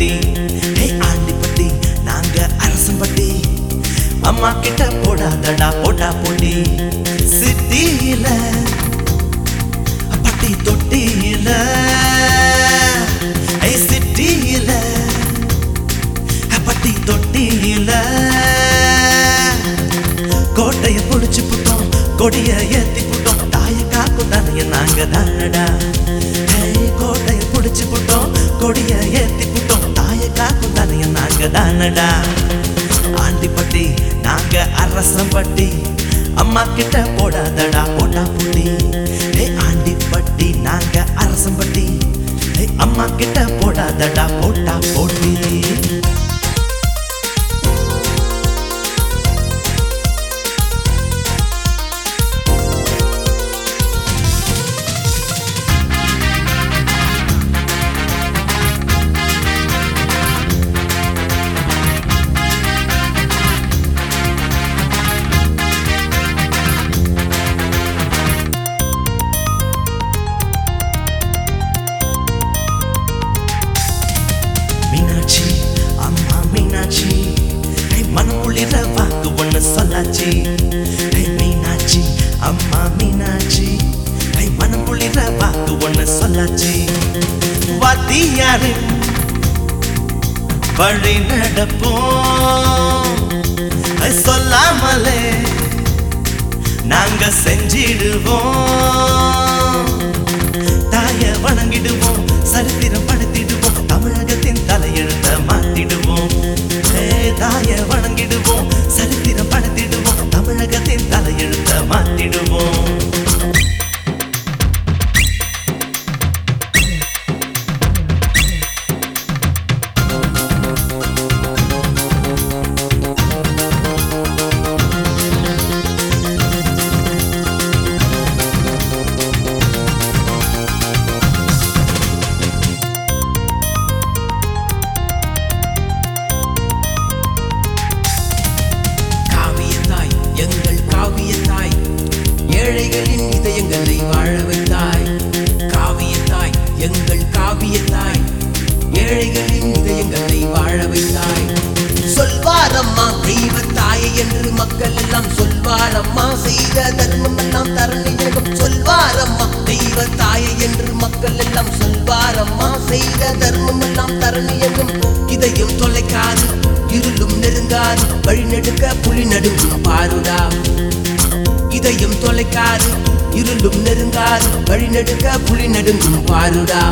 பட்டி ஹே ஆண்டிப்பட்டி நாங்க அரசம்பட்டி அம்மா கிட்ட போடாதடா போட்டா போட்டி சிட்டியில பட்டி தொட்டியில ஐ சிட்டியில பட்டி தொட்டியில கோட்டைய புடிச்சு புட்டோம் கொடிய ஏத்தி புட்டோம் தாய காக்கும் தானைய நாங்க தானடா ஏய், கோட்டைய புடிச்சு புட்டோம் கொடிய ஏத்தி புட்டோம் தாய காக்கும் தானைய நாங்க தானடா ஆண்டிப்பட்டி நாங்க அரசம்பட்டி அம்மா கிட்ட போடாதடா போட்டா புட்டி ஏ ஆண்டிப்பட்டி நாங்க அரசம்பட்டி ஏய், அம்மா கிட்ட போடாதடா போட்டா போட்டி மீனாட்சி அம்மா மீனாட்சி ஐ, மனம் உளிர வாக்கு ஒண்ணு சொல்லாச்சு ஐ, மீனாட்சி அம்மா மீனாட்சி ஐ, மனம் உளிர வாக்கு ஒண்ணு சொல்லாச்சு வாத்தியாரு வழி நடப்போம் ஐ, சொல்லாமலே நாங்க செஞ்சிடுவோம் தாய வணங்கிடுவோம் சரித்திரம் படுத்திடுவோம் தமிழகத்தின் தலையெழுத்த மாத்திடுவோம் ஏ, தாய வணங்கிடுவோம் சரித்திரம் படுத்திடுவோம் தமிழகத்தின் தலையெழுத்த மாத்திடுவோம் காவியத்தாய் எங்கள் காவியத்தாய் ஏழைகளின் இதயங்களை வாழ வைத்தாய் காவியத்தாய் எங்கள் காவியத்தாய் ஏழைகளின் இதயங்களை வாழ வைத்தாய் சொல்வாரம்மா தெய்வத்தாயை என்று மக்கள் எல்லாம் சொல்வாரம்மா செய்த தர்மம் எல்லாம் தரணியகம் சொல்வாரம்மா தெய்வத்தாயை என்று மக்கள் எல்லாம் சொல்வாரம்மா செய்த தர்மம் எல்லாம் தரணியகம் இதையும் தொலைக்காது இருளும் நெருங்காது வழிநெடுக்க புலி நடுங்கும் பாருடா இதையும் தொலைக்காது இருளும் நெருங்காது வழிநெடுக்க புலி நடுங்கும் பாருடா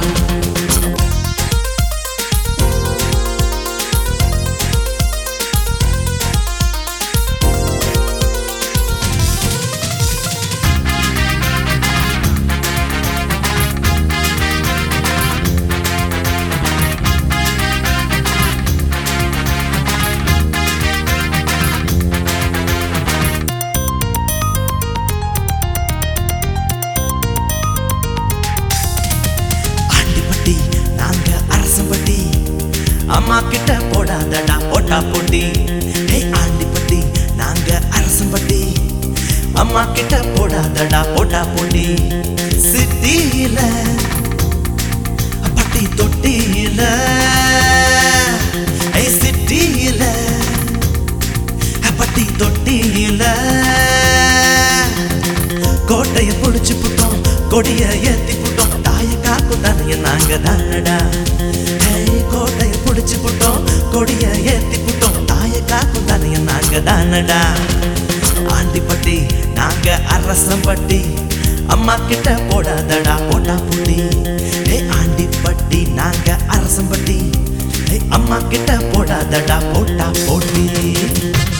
ஆண்டிப்பட்டி நாங்க அரசம்பட்டி அம்மா கிட்ட போடாதடா போட்டா போட்டி ஹே ஆண்டிப்பட்டி நாங்க அரசம்பட்டி அம்மா கிட்ட போடாதடா போட்டா போட்டி சிட்டியில பட்டி தொட்டியில ஐ சிட்டியில பட்டி தொட்டியில கோட்டைய புடிச்சு புட்டோம் கொடிய ஏத்தி புட்டோம் தாய காக்கும் தானைய நாங்க தானடா ஏய், கோட்டைய புடிச்சு புட்டோம் கொடிய ஏத்தி புட்டோம் தாய காக்கும் தானைய நாங்க தானடா ஆண்டிப்பட்டி நாங்க அரசம்பட்டி அம்மா கிட்ட போடாதடா போட்டா பூட்டி ஏ ஆண்டிப்பட்டி நாங்க அரசம்பட்டி ஏய், அம்மா கிட்ட போடாதடா போட்டா போட்டி